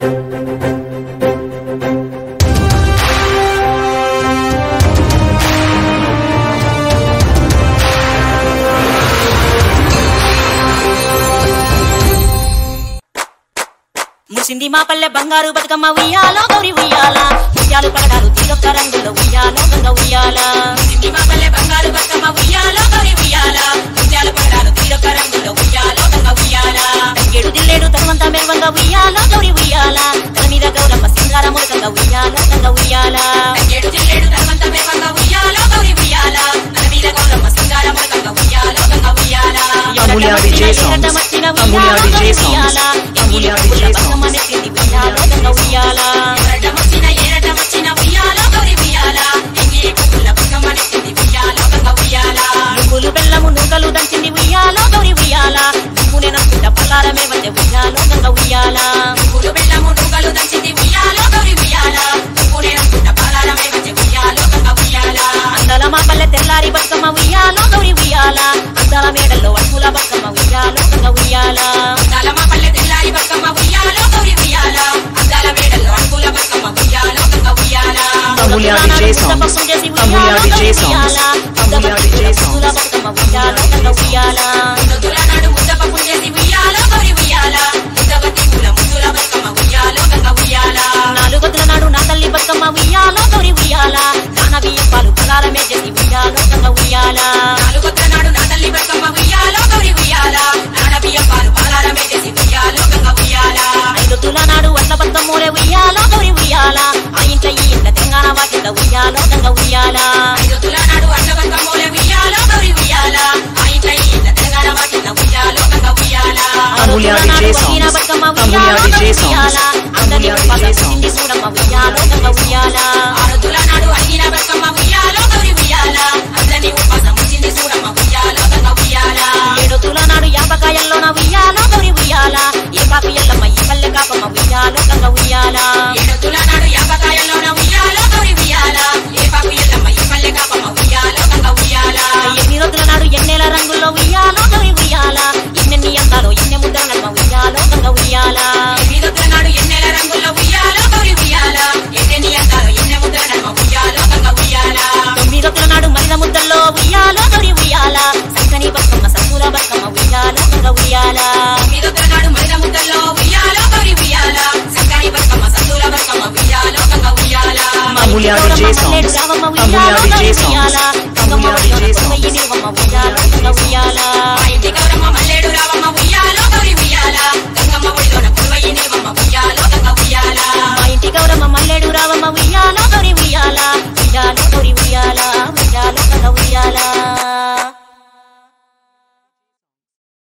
ముసింది మా పల్లె బంగారు బతుకమ్మ ఉయ్యాలో గౌరి ఉయ్యాల ఉయ్యాలు పగడాలు తీరొక్క రంగులో ఉయ్యాలో గంగ ఉయ్యాల ముసింది మా పల్లె బంగారు బతుకమ్మ ఉయ్యాలో గౌరి ఉయ్యాల ఉయ్యాలు పగడాలు తీరొక్క రంగులో ఉయ్యాలో గంగ ఉయ్యాల ఏడు దిల్లేడు తనవంతా మెరవంగా ఉయ్యాలో గౌరి ఉయ్యాల తన మీద గౌరమ్మ సింగారములు గంగ ఉయ్యాలో గంగ ఉయ్యాల ఏడు దిల్లేడు తనవంతా మెరవంగా ఉయ్యాలో గౌరి ఉయ్యాల తన మీద గౌరమ్మ సింగారములు గంగ ఉయ్యాలో గంగ ఉయ్యాల Amulia DJ songs. Amulia DJ songs. Amulia DJ songs. నువ్వులు బెల్లము నూకలు దంచింది ఉయ్యాలో గౌరి ఉయ్యాల నువ్వునే నమ్ముట పల్లారమే వచ్చే ఉయ్యాలో గంగ ఉయ్యాల నువ్వులు బెల్లము నూకలు దంచింది ఉయ్యాలో గౌరి ఉయ్యాల నువ్వునే నమ్ముట పల్లారమే వచ్చే ఉయ్యాలో గంగ ఉయ్యాల అందల మా పల్లె తెల్లారి బతుకమ్మ ఉయ్యాలో గౌరి ఉయ్యాల అందాల మేడల్లో అడుగుల బతుకమ్మ ఉయ్యాలో గంగ ఉయ్యాల అందాల మా పల్లె తెల్లారి బతుకమ్మ ఉయ్యాలో గౌరి ఉయ్యాల అందాల మేడల్లో అడుగుల బతుకమ్మ ఉయ్యాలో గంగ ఉయ్యాల Amulia DJ songs. Amulia DJ songs. Amulia DJ songs. Bathukamma ఉయ్యాలో గంగ ఉయ్యాల ముద్దుల నాడు ముద్దపప్పు చేసి ఉయ్యాలో గౌరి ఉయ్యాల ముద్దవతి పూల ముద్దుల బతుకమ్మ ఉయ్యాలో గంగ ఉయ్యాల నాలుగొద్దుల నాడు నా తల్లి బతుకమ్మ ఉయ్యాలో గౌరి ఉయ్యాల నాన్న బియ్యం పాలు పలారమే చేసి ఉయ్యాలో గంగ ఉయ్యాల నాలుగొద్దుల నాడు నా తల్లి బతుకమ్మ ఉయ్యాలో గౌరి ఉయ్యాల నాన్న బియ్యం పాలు పలారమే చేసి ఉయ్యాలో గంగ ఉయ్యాల ఐదొద్దుల నాడు అట్ల బతుకమ్మోలే ఉయ్యాలో గౌరి ఉయ్యాల ఆ ఇంట్లో ఈ ఇంట్లో తెలంగాణ వాకిట ఉయ్యాలో గంగ ఉయ్యాల ఐదొద్దుల నాడు అట్ల బతుకమ్మోలే ఉయ్యాలో గౌరి ఉయ్యాల ఆ ఇంట్లో ఈ ఇంట్లో తెలంగాణ వాకిట ఉయ్యాలో గంగ ఉయ్యాల Amulia DJ songs. Amulia DJ songs. Amulia DJ songs. చూడమ్మ ఉయ్యాలో గంగ ఉయ్యాల ఆరుద్దుల నాడు అడిగిన బతుకమ్మ ఉయ్యాలో గౌరి ఉయ్యాల అందరినీ ఉపాసం ఉంచింది చూడమ్మ ఉయ్యాలో గంగ ఉయ్యాల ఏడుతుల నాడు యాపకాయల్లోన ఉయ్యాలో గౌరి ఉయ్యాల ఏ పాపి ఎల్లమ్మ ఈ పల్లె కాపమ్మ ఉయ్యాలో గంగ ఉయ్యాల ఏడుతుల నాడు యాపకాయల్లోన ఉయ్యాలో గౌరి ఉయ్యాల ఏ పాపి ఎల్లమ్మ ఈ పల్లె కాపమ్మ ఉయ్యాలో గంగ ఉయ్యాల ఎన్ని రోజుల నాడు ఎన్నెల రంగుల్లో ఉయ్యాలో గౌరి ఉయ్యాల ఎన్నెన్ని అందాలో ఎన్నె ముద్ర నడుమ ఉయ్యాలో గంగ ఉయ్యాల ఎన్ని రోజుల నాడు ఎన్నెల రంగుల్లో ఉయ్యాలో గౌరి ఉయ్యాల ఎన్నెన్ని అందాలో ఎన్నె ముద్ర నడుమ ఉయ్యాలో గంగ ఉయ్యాల తొమ్మిది రోజుల నాడు మరిద ముద్దల్లో ఉయ్యాలో గౌరి ఉయ్యాల సక్కని బతుకమ్మ సక్కుల బతుకమ్మ ఉయ్యాలో గంగ ఉయ్యాల తొమ్మిది రోజుల నాడు మరిద ముద్దల్లో ఉయ్యాలో గౌరి ఉయ్యాల సక్కని బతుకమ్మ సక్కుల బతుకమ్మ ఉయ్యాలో గంగ ఉయ్యాల Amulia DJ songs. Amulia DJ songs. Amulia DJ songs. మా ఇంటి గౌరమ్మ మల్లేడు రావమ్మ ఉయ్యాలో